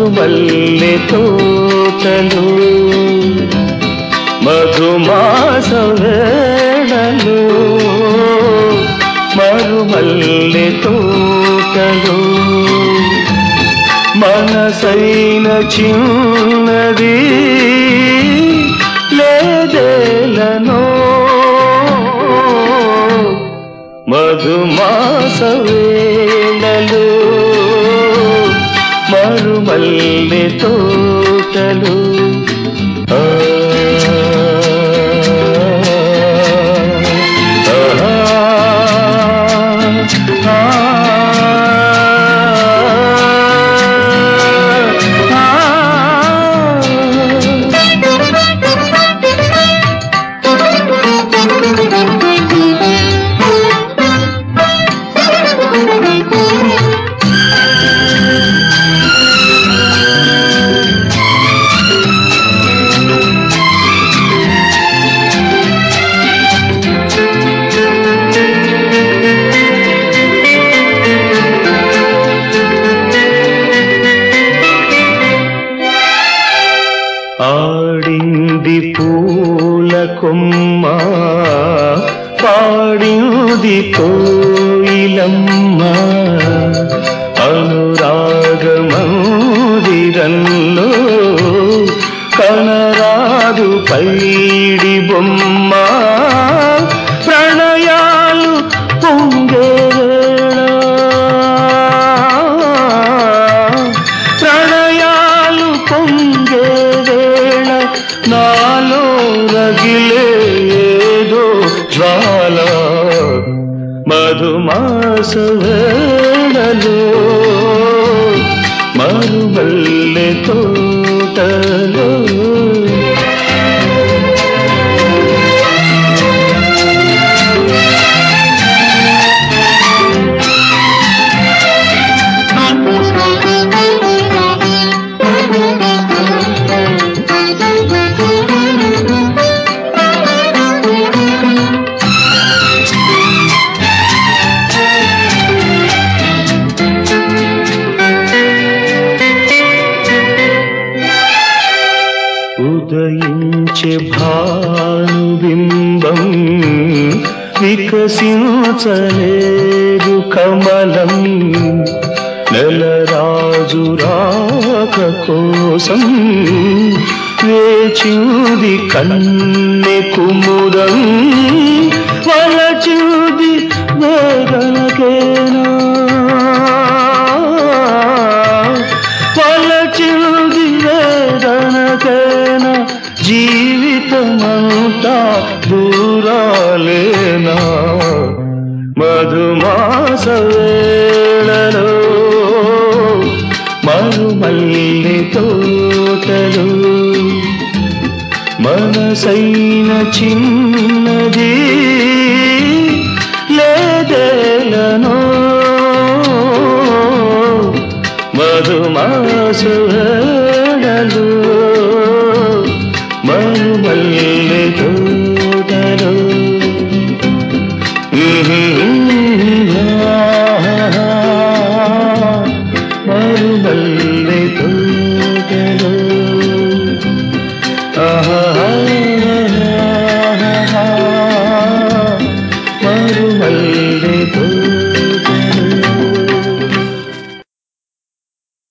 మరుమల్లె తోటలు మధుమాస వేళలు మరుమల్లె తోటలు మనసైన చిన్నది లేదేలనో మధుమాస వేళలు మరుమల్లె తోటలు ఆ, ఆ, ఆడింది పూల కొమ్మ పాడింది కోయిలమ్మ అనురాగమందిరంలో కనరాదు పైడి బొమ్మ ప్రణయాలు పొంగేళ ప్రణయాలు పొంగే వేళ నాలో రగిలే ఏదో జ్వాల మధుమాస వేళలో మరుమల్లె తోటలో ఉదయించే భానుబింబం వికసించలేదు కమలం నెలరాజు రాక కోసం వేచింది కన్నె కుముదం వలచింది వేదనకేనా వలచింది వేదనకేన జీవితమంతా దూరాలేనా మధుమాస వేళలో మరుమల్లి తోటలు మనసైన చిన్నది లేదేలనో మధుమాసు వేళలు మరుమల్లెతో